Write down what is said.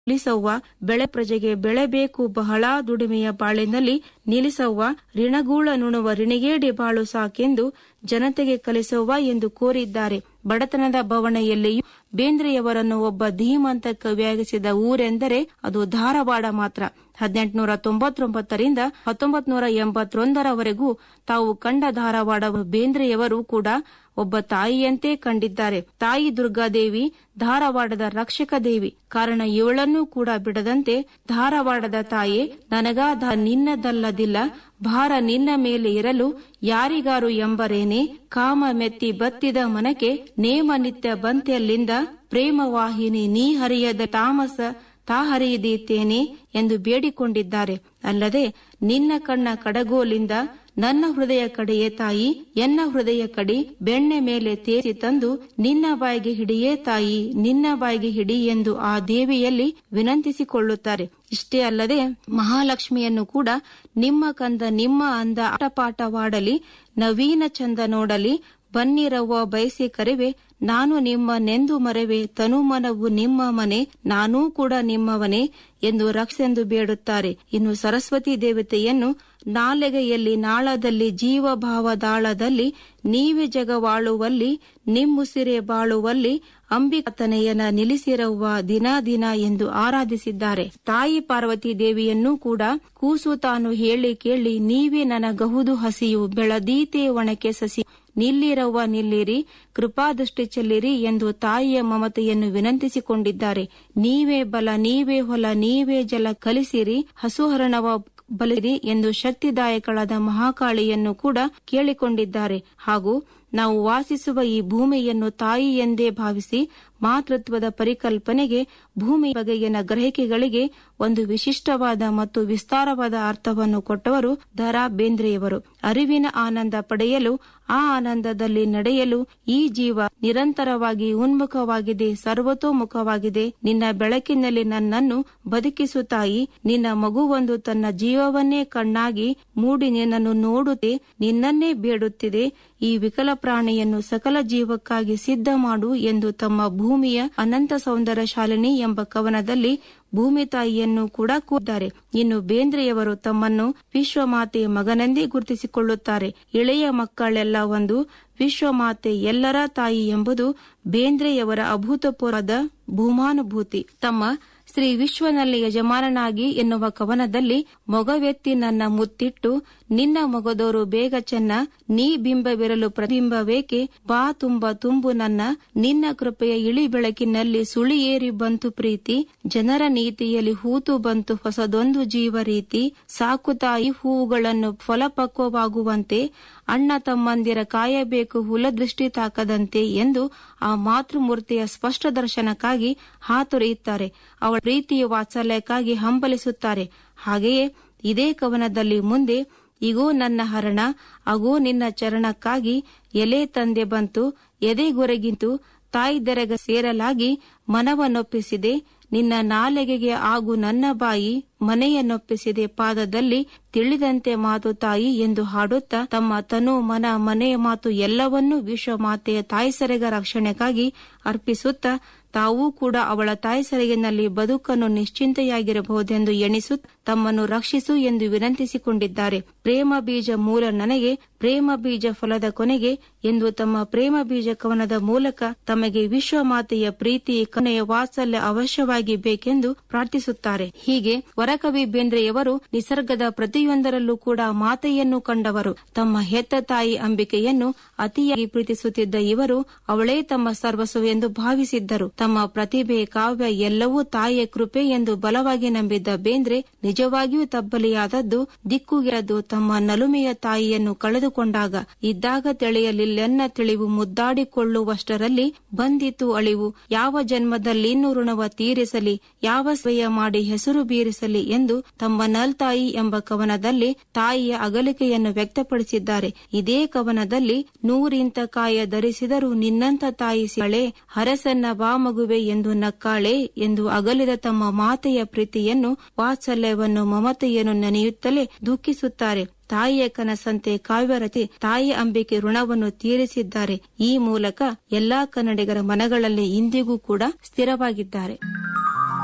ನಿಲ್ಲಿಸವ್ವ ಬೆಳೆ ಪ್ರಜೆಗೆ ಬೆಳೆಬೇಕು ಬಹಳ ದುಡಿಮೆಯ ಬಾಳಿನಲ್ಲಿ ನಿಲ್ಲಿಸವ್ವ ರಿಣಗೂಳ ನುಣುವ ರಿಣಿಗೇಡಿ ಬಾಳು ಸಾಕೆಂದು ಜನತೆಗೆ ಕಲಿಸವ್ವ ಎಂದು ಕೋರಿದ್ದಾರೆ ಬಡತನದ ಬವಣೆಯಲ್ಲಿಯೂ ಬೇಂದ್ರೆಯವರನ್ನು ಒಬ್ಬ ಧೀಮಂತ ಕವಿಯಾಗಿಸಿದ ಊರೆಂದರೆ ಅದು ಧಾರವಾಡ ಮಾತ್ರ ಹದಿನೆಂಟುನೂರ ತೊಂಬತ್ತೊಂಬತ್ತರಿಂದ ಹತ್ತೊಂಬತ್ ನೂರ ಎಂಬತ್ತೊಂದರವರೆಗೂ ತಾವು ಕಂಡ ಧಾರವಾಡ ಬೇಂದ್ರೆಯವರು ಕೂಡ ಒಬ್ಬ ತಾಯಿಯಂತೆ ಕಂಡಿದ್ದಾರೆ ತಾಯಿ ದುರ್ಗಾದೇವಿ ಧಾರವಾಡದ ರಕ್ಷಕ ದೇವಿ ಕಾರಣ ಇವಳನ್ನೂ ಕೂಡ ಬಿಡದಂತೆ ಧಾರವಾಡದ ತಾಯೇ ನನಗಾದ ನಿನ್ನದಲ್ಲದಿಲ್ಲ ಭಾರ ನಿನ್ನ ಮೇಲೆ ಇರಲು ಯಾರಿಗಾರು ಎಂಬರೇನೆ ಕಾಮ ಮೆತ್ತಿ ಬತ್ತಿದ ಮನಕ್ಕೆ ನೇಮ ನಿತ್ಯ ಬಂತೆಯಲ್ಲಿಂದ ಪ್ರೇಮವಾಹಿನಿ ನೀ ಹರಿಯದ ತಾಮಸ ತಾ ಹರಿಯದೀತೇನೆ ಎಂದು ಬೇಡಿಕೊಂಡಿದ್ದಾರೆ ಅಲ್ಲದೆ ನಿನ್ನ ಕಣ್ಣ ಕಡಗೋಲಿಂದ ನನ್ನ ಹೃದಯ ಕಡೆಯೇ ತಾಯಿ ಎನ್ನ ಹೃದಯ ಕಡಿ ಬೆಣ್ಣೆ ಮೇಲೆ ತೇಸಿ ತಂದು ನಿನ್ನ ಬಾಯಿಗೆ ಹಿಡಿಯೇ ತಾಯಿ ನಿನ್ನ ಬಾಯಿಗೆ ಹಿಡಿ ಎಂದು ಆ ದೇವಿಯಲ್ಲಿ ವಿನಂತಿಸಿಕೊಳ್ಳುತ್ತಾರೆ ಇಷ್ಟೇ ಅಲ್ಲದೆ ಮಹಾಲಕ್ಷ್ಮಿಯನ್ನು ಕೂಡ ನಿಮ್ಮ ಕಂದ ನಿಮ್ಮ ಅಂದ ಆಟಪಾಠವಾಡಲಿ ನವೀನ ಚಂದ ನೋಡಲಿ ಬನ್ನಿರವ್ವ ಬಯಸಿ ಕರೆವೆ ನಾನು ನಿಮ್ಮ ನೆಂದು ಮರೆವೆ ತನುಮನವು ನಿಮ್ಮ ಮನೆ ನಾನೂ ಕೂಡ ನಿಮ್ಮವನೇ ಎಂದು ರಕ್ಷೆಂದು ಬೇಡುತ್ತಾರೆ ಇನ್ನು ಸರಸ್ವತಿ ದೇವತೆಯನ್ನು ನಾಲೆಗೆಯಲ್ಲಿ ನಾಳದಲ್ಲಿ ಜೀವಭಾವದಾಳದಲ್ಲಿ ನೀವೇ ಜಗವಾಳುವಲ್ಲಿ ನಿಮ್ಮುಸಿರೆ ಬಾಳುವಲ್ಲಿ ಅಂಬಿಕತನೆಯನ ನಿಲ್ಲಿಸಿರವ್ವ ದಿನ ದಿನ ಎಂದು ಆರಾಧಿಸಿದ್ದಾರೆ ತಾಯಿ ಪಾರ್ವತಿ ದೇವಿಯನ್ನೂ ಕೂಡ ಕೂಸು ತಾನು ಹೇಳಿ ಕೇಳಿ ನೀವೇ ನನಗಹುದು ಹಸಿಯು ಬೆಳದೀತೆ ಒಣಕೆ ಸಸಿ ನಿಲ್ಲಿರವ್ವ ನಿಲ್ಲಿರಿ ಕೃಪಾದೃಷ್ಟಿ ಚೆಲ್ಲಿರಿ ಎಂದು ತಾಯಿಯ ಮಮತೆಯನ್ನು ವಿನಂತಿಸಿಕೊಂಡಿದ್ದಾರೆ ನೀವೇ ಬಲ ನೀವೇ ಹೊಲ ನೀವೇ ಜಲ ಕಲಿಸಿರಿ ಹಸುಹರಣವ ಬಲಿರಿ ಎಂದು ಶಕ್ತಿದಾಯಕಳಾದ ಮಹಾಕಾಳಿಯನ್ನು ಕೂಡ ಕೇಳಿಕೊಂಡಿದ್ದಾರೆ ಹಾಗೂ ನಾವು ವಾಸಿಸುವ ಈ ಭೂಮಿಯನ್ನು ತಾಯಿ ಎಂದೇ ಭಾವಿಸಿ ಮಾತೃತ್ವದ ಪರಿಕಲ್ಪನೆಗೆ ಭೂಮಿ ಬಗೆಗಿನ ಗ್ರಹಿಕೆಗಳಿಗೆ ಒಂದು ವಿಶಿಷ್ಟವಾದ ಮತ್ತು ವಿಸ್ತಾರವಾದ ಅರ್ಥವನ್ನು ಕೊಟ್ಟವರು ದರಾ ಬೇಂದ್ರೆಯವರು ಅರಿವಿನ ಆನಂದ ಪಡೆಯಲು ಆ ಆನಂದದಲ್ಲಿ ನಡೆಯಲು ಈ ಜೀವ ನಿರಂತರವಾಗಿ ಉನ್ಮುಖವಾಗಿದೆ ಸರ್ವತೋಮುಖವಾಗಿದೆ ನಿನ್ನ ಬೆಳಕಿನಲ್ಲಿ ನನ್ನನ್ನು ಬದುಕಿಸು ತಾಯಿ ನಿನ್ನ ಮಗುವೊಂದು ತನ್ನ ಜೀವವನ್ನೇ ಕಣ್ಣಾಗಿ ಮೂಡಿ ನಿನ್ನನ್ನು ನೋಡುತ್ತೆ ನಿನ್ನನ್ನೇ ಬೇಡುತ್ತಿದೆ ಈ ವಿಕಲ ಪ್ರಾಣಿಯನ್ನು ಸಕಲ ಜೀವಕ್ಕಾಗಿ ಸಿದ್ಧ ಮಾಡು ಎಂದು ತಮ್ಮ ಭೂಮಿಯ ಅನಂತ ಸೌಂದರ್ಯ ಶಾಲಿನಿ ಎಂಬ ಕವನದಲ್ಲಿ ಭೂಮಿ ತಾಯಿಯನ್ನು ಕೂಡ ಕೂದ್ದಾರೆ ಇನ್ನು ಬೇಂದ್ರೆಯವರು ತಮ್ಮನ್ನು ವಿಶ್ವಮಾತೆ ಮಗನೆಂದೇ ಗುರುತಿಸಿಕೊಳ್ಳುತ್ತಾರೆ ಇಳೆಯ ಮಕ್ಕಳೆಲ್ಲ ಒಂದು ವಿಶ್ವಮಾತೆ ಎಲ್ಲರ ತಾಯಿ ಎಂಬುದು ಬೇಂದ್ರೆಯವರ ಅಭೂತಪೂರ್ವದ ಭೂಮಾನುಭೂತಿ ತಮ್ಮ ಶ್ರೀ ವಿಶ್ವನಲ್ಲಿ ಯಜಮಾನನಾಗಿ ಎನ್ನುವ ಕವನದಲ್ಲಿ ಮೊಗವೆತ್ತಿ ನನ್ನ ಮುತ್ತಿಟ್ಟು ನಿನ್ನ ಮೊಗದೋರು ಬೇಗ ಚೆನ್ನ ನೀ ಬಿಂಬವಿರಲು ಪ್ರತಿಬಿಂಬವೇಕೆ ಬಾ ತುಂಬ ತುಂಬು ನನ್ನ ನಿನ್ನ ಕೃಪೆಯ ಇಳಿ ಬೆಳಕಿನಲ್ಲಿ ಸುಳಿಯೇರಿ ಬಂತು ಪ್ರೀತಿ ಜನರ ನೀತಿಯಲ್ಲಿ ಹೂತು ಬಂತು ಹೊಸದೊಂದು ಜೀವ ರೀತಿ ಸಾಕು ತಾಯಿ ಹೂವುಗಳನ್ನು ಫಲಪಕ್ವವಾಗುವಂತೆ ಅಣ್ಣ ತಮ್ಮಂದಿರ ಕಾಯಬೇಕು ಹುಲದೃಷ್ಟಿ ತಾಕದಂತೆ ಎಂದು ಆ ಮಾತೃಮೂರ್ತಿಯ ಸ್ಪಷ್ಟ ದರ್ಶನಕ್ಕಾಗಿ ಹಾತೊರೆಯುತ್ತಾರೆ ಅವಳ ಪ್ರೀತಿಯ ವಾತ್ಸಲ್ಯಕ್ಕಾಗಿ ಹಂಬಲಿಸುತ್ತಾರೆ ಹಾಗೆಯೇ ಇದೇ ಕವನದಲ್ಲಿ ಮುಂದೆ ಇಗೋ ನನ್ನ ಹರಣ ಅಗೋ ನಿನ್ನ ಚರಣಕ್ಕಾಗಿ ಎಲೆ ತಂದೆ ಬಂತು ಎದೆಗೊರಗಿಂತು ತಾಯಿ ದೆರೆಗ ಸೇರಲಾಗಿ ಮನವನ್ನೊಪ್ಪಿಸಿದೆ ನಿನ್ನ ನಾಲೆಗೆಗೆ ಆಗು ನನ್ನ ಬಾಯಿ ಮನೆಯನ್ನೊಪ್ಪಿಸಿದೆ ಪಾದದಲ್ಲಿ ತಿಳಿದಂತೆ ಮಾತು ತಾಯಿ ಎಂದು ಹಾಡುತ್ತಾ ತಮ್ಮ ತನು ಮನ ಮನೆಯ ಮಾತು ಎಲ್ಲವನ್ನೂ ವಿಶ್ವ ಮಾತೆಯ ತಾಯಿಸರೆಗ ರಕ್ಷಣೆಗಾಗಿ ಅರ್ಪಿಸುತ್ತಾ ತಾವೂ ಕೂಡ ಅವಳ ತಾಯಿಸರಿಗಿನಲ್ಲಿ ಬದುಕನ್ನು ನಿಶ್ಚಿಂತೆಯಾಗಿರಬಹುದೆಂದು ಎಣಿಸುತ್ತ ತಮ್ಮನ್ನು ರಕ್ಷಿಸು ಎಂದು ವಿನಂತಿಸಿಕೊಂಡಿದ್ದಾರೆ ಪ್ರೇಮ ಬೀಜ ಮೂಲ ನನಗೆ ಪ್ರೇಮ ಬೀಜ ಫಲದ ಕೊನೆಗೆ ಎಂದು ತಮ್ಮ ಪ್ರೇಮ ಬೀಜ ಕವನದ ಮೂಲಕ ತಮಗೆ ವಿಶ್ವ ಮಾತೆಯ ಪ್ರೀತಿ ಕನೆಯ ವಾತ್ಸಲ್ಯ ಅವಶ್ಯವಾಗಿ ಬೇಕೆಂದು ಪ್ರಾರ್ಥಿಸುತ್ತಾರೆ ಹೀಗೆ ವರಕವಿ ಬೇಂದ್ರೆಯವರು ನಿಸರ್ಗದ ಪ್ರತಿಯೊಂದರಲ್ಲೂ ಕೂಡ ಮಾತೆಯನ್ನು ಕಂಡವರು ತಮ್ಮ ಹೆತ್ತ ತಾಯಿ ಅಂಬಿಕೆಯನ್ನು ಅತಿಯಾಗಿ ಪ್ರೀತಿಸುತ್ತಿದ್ದ ಇವರು ಅವಳೇ ತಮ್ಮ ಸರ್ವಸ್ವ ಎಂದು ಭಾವಿಸಿದ್ದರು ತಮ್ಮ ಪ್ರತಿಭೆ ಕಾವ್ಯ ಎಲ್ಲವೂ ತಾಯಿಯ ಕೃಪೆ ಎಂದು ಬಲವಾಗಿ ನಂಬಿದ್ದ ಬೇಂದ್ರೆ ನಿಜವಾಗಿಯೂ ತಬ್ಬಲಿಯಾದದ್ದು ದಿಕ್ಕುಗಿರದು ತಮ್ಮ ನಲುಮೆಯ ತಾಯಿಯನ್ನು ಕಳೆದುಕೊಂಡಾಗ ಇದ್ದಾಗ ತಿಳಿಯಲಿಲ್ಲೆನ್ನ ತಿಳಿವು ಮುದ್ದಾಡಿಕೊಳ್ಳುವಷ್ಟರಲ್ಲಿ ಬಂದಿತು ಅಳಿವು ಯಾವ ಜನ್ಮದಲ್ಲಿನ್ನೂ ಋಣವ ತೀರಿಸಲಿ ಯಾವ ಸ್ವಯ ಮಾಡಿ ಹೆಸರು ಬೀರಿಸಲಿ ಎಂದು ತಮ್ಮ ನಲ್ತಾಯಿ ಎಂಬ ಕವನದಲ್ಲಿ ತಾಯಿಯ ಅಗಲಿಕೆಯನ್ನು ವ್ಯಕ್ತಪಡಿಸಿದ್ದಾರೆ ಇದೇ ಕವನದಲ್ಲಿ ನೂರಿಂತ ಕಾಯ ಧರಿಸಿದರೂ ನಿನ್ನಂತ ತಾಯಿ ಸಿಳೆ ಹರಸನ್ನ ಬಾ ಮಗುವೆ ಎಂದು ನಕ್ಕಾಳೆ ಎಂದು ಅಗಲಿದ ತಮ್ಮ ಮಾತೆಯ ಪ್ರೀತಿಯನ್ನು ವಾತ್ಸಲ್ಯವನ್ನು ಮಮತೆಯನ್ನು ನೆನೆಯುತ್ತಲೇ ದುಃಖಿಸುತ್ತಾರೆ ತಾಯಿಯ ಕನಸಂತೆ ಕಾವ್ಯರಚಿ ತಾಯಿ ಅಂಬಿಕೆ ಋಣವನ್ನು ತೀರಿಸಿದ್ದಾರೆ ಈ ಮೂಲಕ ಎಲ್ಲಾ ಕನ್ನಡಿಗರ ಮನಗಳಲ್ಲಿ ಇಂದಿಗೂ ಕೂಡ ಸ್ಥಿರವಾಗಿದ್ದಾರೆ